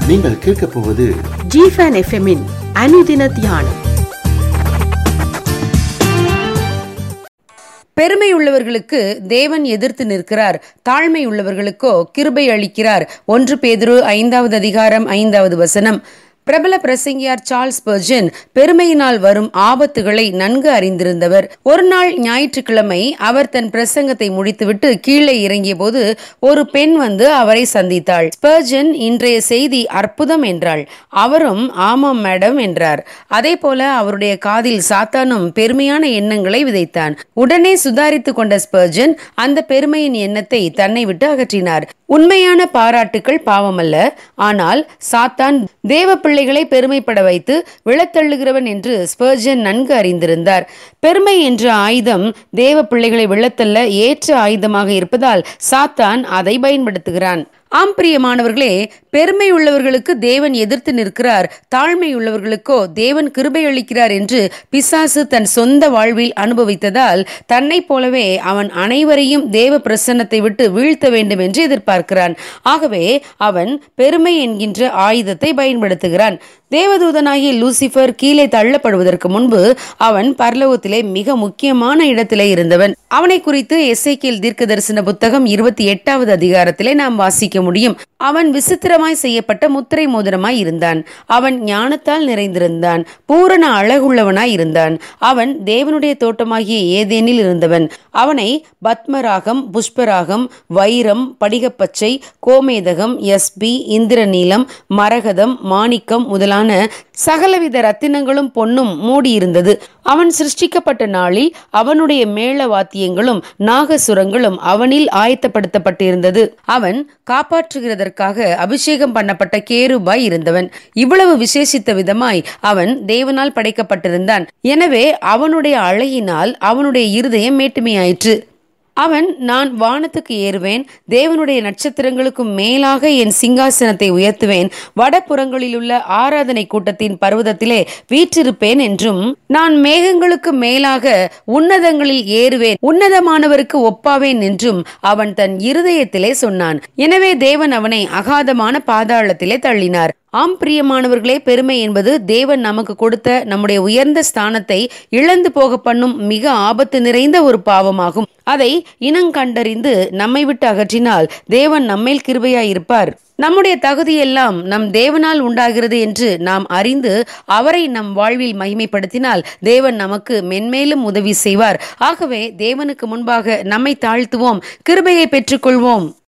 நீங்கள் கேட்கப் போவது ஜிஃபன் எஃப்எம்மின் அனுதின தியானம் பெருமை உள்ளவர்களுக்கு தேவன் எதிர்த்து நிற்கிறார் தாழ்மை உள்ளவர்களுக்கோ கிருபை அளிக்கிறார் ஒன்று பேதுரு ஐந்தாவது அதிகாரம் ஐந்தாவது வசனம் பிரபல பிரசங்கியார் சார்ல்ஸ் பர்ஜன் பெருமையினால் வரும் ஆபத்துகளை நன்கு அறிந்திருந்தவர் ஒரு நாள் ஞாயிற்றுக்கிழமை அவர் தன் பிரசங்கத்தை முடித்துவிட்டு கீழே இறங்கிய போது ஒரு பெண் வந்து அவரை சந்தித்தாள் ஸ்பர்ஜன் இன்றைய செய்தி அற்புதம் என்றாள் அவரும் ஆமாம் மேடம் என்றார் அதே போல அவருடைய காதில் சாத்தானும் பெருமையான எண்ணங்களை விதைத்தான் உடனே சுதாரித்துக் கொண்ட ஸ்பர்ஜன் அந்த பெருமையின் எண்ணத்தை தன்னை விட்டு அகற்றினார் உண்மையான பாராட்டுக்கள் பாவமல்ல ஆனால் சாத்தான் தேவ பிள்ளைகளை பெருமைப்பட வைத்து விழத்தள்ளுகிறவன் என்று ஸ்பர்ஜன் நன்கு அறிந்திருந்தார் பெருமை என்ற ஆயுதம் தேவ பிள்ளைகளை விழத்தள்ள ஏற்ற ஆயுதமாக இருப்பதால் சாத்தான் அதை பயன்படுத்துகிறான் ஆம் பிரியமானவர்களே பெருமை உள்ளவர்களுக்கு தேவன் எதிர்த்து நிற்கிறார் தாழ்மை உள்ளவர்களுக்கோ தேவன் கிருபை அளிக்கிறார் என்று பிசாசு தன் சொந்த வாழ்வில் அனுபவித்ததால் தன்னைப் போலவே அவன் அனைவரையும் தேவ பிரசன்னத்தை விட்டு வீழ்த்த வேண்டும் என்று எதிர்பார்க்கிறான் ஆகவே அவன் பெருமை என்கின்ற ஆயுதத்தை பயன்படுத்துகிறான் தேவதூதனாகிய லூசிபர் கீழே தள்ளப்படுவதற்கு முன்பு அவன் பரலோகத்திலே மிக முக்கியமான இடத்திலே இருந்தவன் அவனை குறித்து எஸ்ஐக்கியல் தீர்க்க தரிசன புத்தகம் இருபத்தி எட்டாவது அதிகாரத்திலே நாம் வாசிக்க முடியும் அவன் விசித்திரமாய் செய்யப்பட்ட முத்திரை மோதிரமாய் இருந்தான் அவன் ஞானத்தால் நிறைந்திருந்தான் பூரண அழகுள்ளவனாய் இருந்தான் அவன் தேவனுடைய தோட்டமாகிய ஏதேனில் இருந்தவன் அவனை பத்மராகம் புஷ்பராகம் வைரம் படிகப்பச்சை கோமேதகம் எஸ்பி இந்திரநீலம் மரகதம் மாணிக்கம் முதலான சகலவித ரத்தினங்களும் பொன்னும் மூடியிருந்தது அவன் சிருஷ்டிக்கப்பட்ட நாளில் அவனுடைய மேள வாத்தியங்களும் நாகசுரங்களும் அவனில் ஆயத்தப்படுத்தப்பட்டிருந்தது அவன் காப்பாற்றுகிறதற்காக அபிஷேகம் பண்ணப்பட்ட கேருபாய் இருந்தவன் இவ்வளவு விசேஷித்த விதமாய் அவன் தேவனால் படைக்கப்பட்டிருந்தான் எனவே அவனுடைய அழகினால் அவனுடைய இருதயம் மேட்டுமையாயிற்று அவன் நான் வானத்துக்கு ஏறுவேன் தேவனுடைய நட்சத்திரங்களுக்கு மேலாக என் சிங்காசனத்தை உயர்த்துவேன் வடபுறங்களிலுள்ள ஆராதனை கூட்டத்தின் பர்வதத்திலே வீற்றிருப்பேன் என்றும் நான் மேகங்களுக்கு மேலாக உன்னதங்களில் ஏறுவேன் உன்னதமானவருக்கு ஒப்பாவேன் என்றும் அவன் தன் இருதயத்திலே சொன்னான் எனவே தேவன் அவனை அகாதமான பாதாளத்திலே தள்ளினார் ஆம் பிரியமானவர்களே பெருமை என்பது தேவன் நமக்கு கொடுத்த நம்முடைய உயர்ந்த ஸ்தானத்தை இழந்து போக பண்ணும் மிக ஆபத்து நிறைந்த ஒரு பாவமாகும் அதை இனங்கண்டறிந்து நம்மை விட்டு அகற்றினால் தேவன் நம்மேல் கிருபையாய் இருப்பார் நம்முடைய தகுதியெல்லாம் நம் தேவனால் உண்டாகிறது என்று நாம் அறிந்து அவரை நம் வாழ்வில் மகிமைப்படுத்தினால் தேவன் நமக்கு மென்மேலும் உதவி செய்வார் ஆகவே தேவனுக்கு முன்பாக நம்மை தாழ்த்துவோம் கிருபையை பெற்றுக்கொள்வோம்